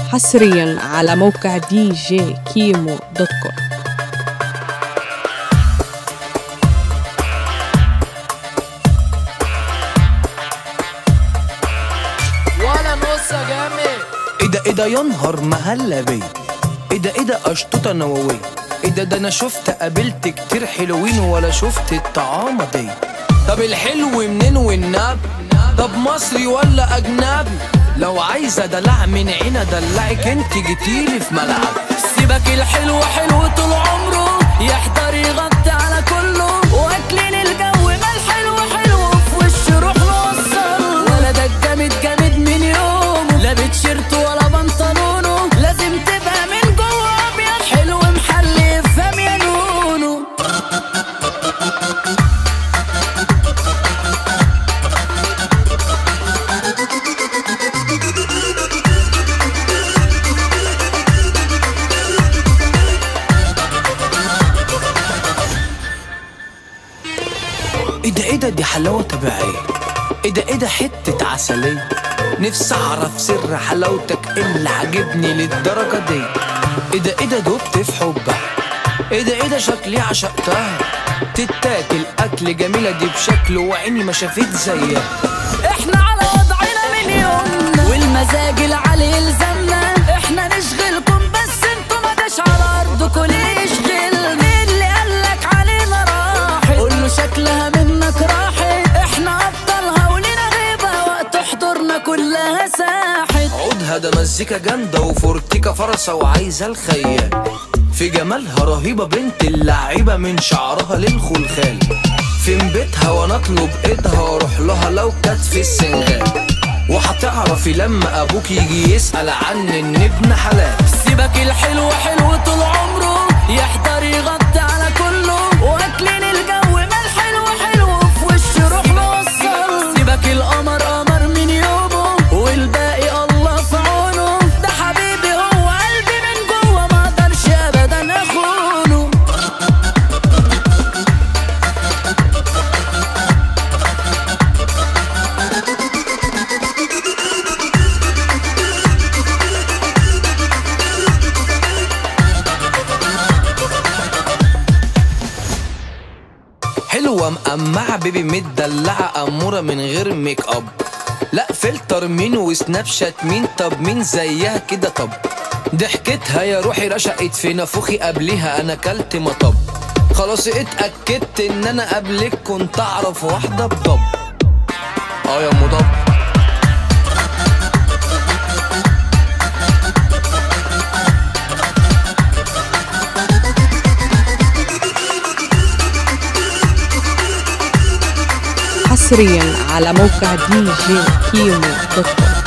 حصريا على موقع دي جي كيمو دوت كوم ولا نص يا جامد ايه ده ايه ده يا نهار مهلا بيا ايه ده ايه ده اشطوطه نوويه ايه ده ده انا شفت قابلت كتير حلوين ولا شفت الطعامه دي طب الحلو منين والنب طب مصري ولا اجنبي لو عايزه دلع من عينا دلعك انت جيتيلي في ملعب سيبك الحلو حلو طول عمره يحضر يغطي على كله واكلين الجو ما الحلو حلو في وش روح نوصل ولا ده الجامد جامد من يومه لا بتشيرته ولا بنطلونه لازم تبقى من جوه ابيض حلو محلي فم يا نونو ايه ده ايه ده دي حلاوه طبيعيه ايه ده ايه ده حته عسليه نفسي اعرف سر حلاوتك إيه اللي عاجبني للدرجه دي ايه ده ايه ده دبت في حبك ايه ده ايه ده شكلي عشقتها تتاكل اكل جميله دي بشكل وعيني ما شافت زيها احنا على وضعنا من يومنا والمزاج العالي يلزمنا احنا نشغلكم بس انتوا ما جاش على ارضكم ليه يشغلنا مين اللي قالك علينا راحت قول له شكلها منك راحت احنا ابطالها ولينا غيبه وقت حضورنا كلها ساحت عودها ده مزيكا جامدة وفورتيكا فرصة وعايزة الخيال في جمالها رهيبة بنت اللعيبة من شعرها للخلخال فين بيتها وانا اطلب ايدها واروح لها لو كانت في السنغال وهتعرفي لما ابوك يجي يسأل عن ان ابن حلال سيبك الحلو حلو طول عمره يحضر يغطي على كله واكلين الجو ما الحلو حلو في وش روح نوصل سيبك القمر قمر من يومه والباقي الله في عونه ده حبيبي هو قلبي من جوه ما اقدرش ابدا اخونه حلوة مقمعة بيبي مدلعة أمورة من غير ميك اب لا فلتر مين وسناب شات مين طب مين زيها كده طب ضحكتها يا روحي رشقت في نافوخي قبلها انا كلت مطب خلاص اتأكدت ان انا قبلك كنت اعرف واحدة بضب اه يا مضب حصريا على موقع دي جي كيمو دوت كوم